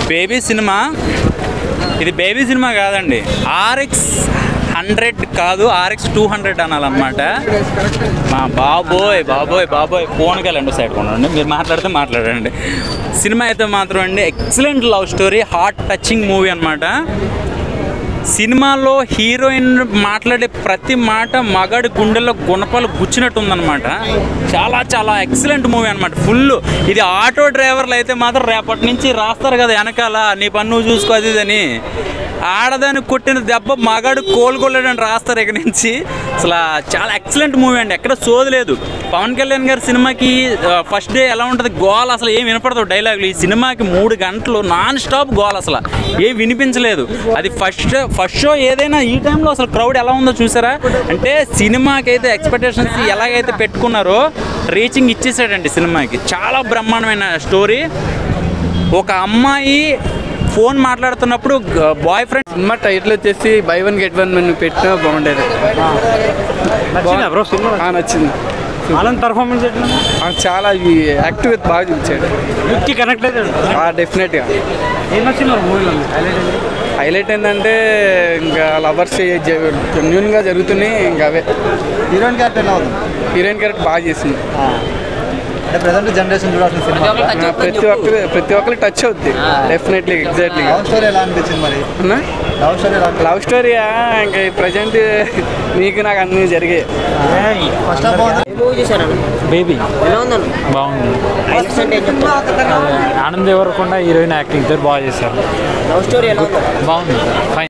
baby సినిమా ఇది baby సినిమా కాదండి ఆర్ఎక్స్ హండ్రెడ్ కాదు ఆర్ఎక్స్ టూ హండ్రెడ్ అనాలన్నమాట మా బాబోయ్ బాబోయ్ బాబోయ్ ఫోన్కి వెళ్ళండి సైడ్ కొనండి మీరు మాట్లాడితే మాట్లాడండి సినిమా అయితే మాత్రం అండి excellent love story heart touching movie అనమాట సినిమాలో హీరోయిన్ మాట్లాడే ప్రతి మాట మగాడి గుండెల్లో గుణపాలు గుచ్చినట్టు ఉందన్నమాట చాలా చాలా ఎక్సలెంట్ మూవీ అనమాట ఫుల్ ఇది ఆటో డ్రైవర్లు అయితే మాత్రం రేపటి నుంచి రాస్తారు కదా వెనకాల నీ పని నువ్వు చూసుకో అది ఇది అని ఆడదానికి కొట్టిన దెబ్బ మగాడు కోలుకోలేడని రాస్తారు ఇక నుంచి అసలు చాలా ఎక్సలెంట్ మూవీ అండి ఎక్కడ సోది లేదు పవన్ కళ్యాణ్ గారి సినిమాకి ఫస్ట్ డే ఎలా ఉంటుంది గోల్ అసలు ఏం వినపడదు డైలాగులు ఈ సినిమాకి మూడు గంటలు నాన్ స్టాప్ గోల్ అసలు ఏం వినిపించలేదు అది ఫస్ట్ ఫస్ట్ షో ఏదైనా ఈ టైంలో అసలు క్రౌడ్ ఎలా ఉందో చూసారా అంటే సినిమాకి అయితే ఎక్స్పెక్టేషన్స్ ఎలాగైతే పెట్టుకున్నారో రీచింగ్ ఇచ్చేసాడండి సినిమాకి చాలా బ్రహ్మాండమైన స్టోరీ ఒక అమ్మాయి ఫోన్ మాట్లాడుతున్నప్పుడు బాయ్ ఫ్రెండ్ సినిమా టైటిల్ వచ్చేసి buy one get one menu పెట్టినా బాగుండేది నచ్చిందా బ్రో సినిమా ఆ, నచ్చింది ఆనంద్ పర్ఫార్మెన్స్ ఎట్లా ఆ, చాలా యాక్టివ్ బాగా చూపించాడు యూత్కి కనెక్ట్ అయితే డెఫినెట్గా ఏం నచ్చింది మరి మూవీలో హైలైట్ హైలైట్ ఏంటంటే ఇంకా లవర్స్ జెన్యున్గా జరుగుతున్నాయి ఇంకా అవే హీరోయిన్ క్యారెక్టర్ ఎలా అవుతుంది హీరోయిన్ క్యారెక్టర్ బాగా చేసింది అంటే ప్రజెంట్ జనరేషన్ చూడాల్సిన సినిమా ఆ, ప్రతి ఒక్కరు ప్రతి ఒక్కరికి టచ్ అవుద్ది డెఫినెట్లీ ఎగ్జాక్ట్లీ లవ్ స్టోరీ ఎలా అనిపించింది మరి లవ్ స్టోరీ ఎలా లవ్ స్టోరీయా ఇంకా ప్రజెంట్ నీకు నాకు అన్నీ జరిగాయి ఫస్ట్ ఆఫ్ ఆల్ మూవీ చూసాను బేబీ ఎలా ఉందన్న బాగుంది హైలైట్స్ అంటే ఏం చెప్తారు ఆనంద్ ఎవరకుండా హీరోయిన్ యాక్టింగ్ ఇద్దరు బాగా చేశారు లవ్ స్టోరీ ఎలా ఉందా బాగుంది ఫైన్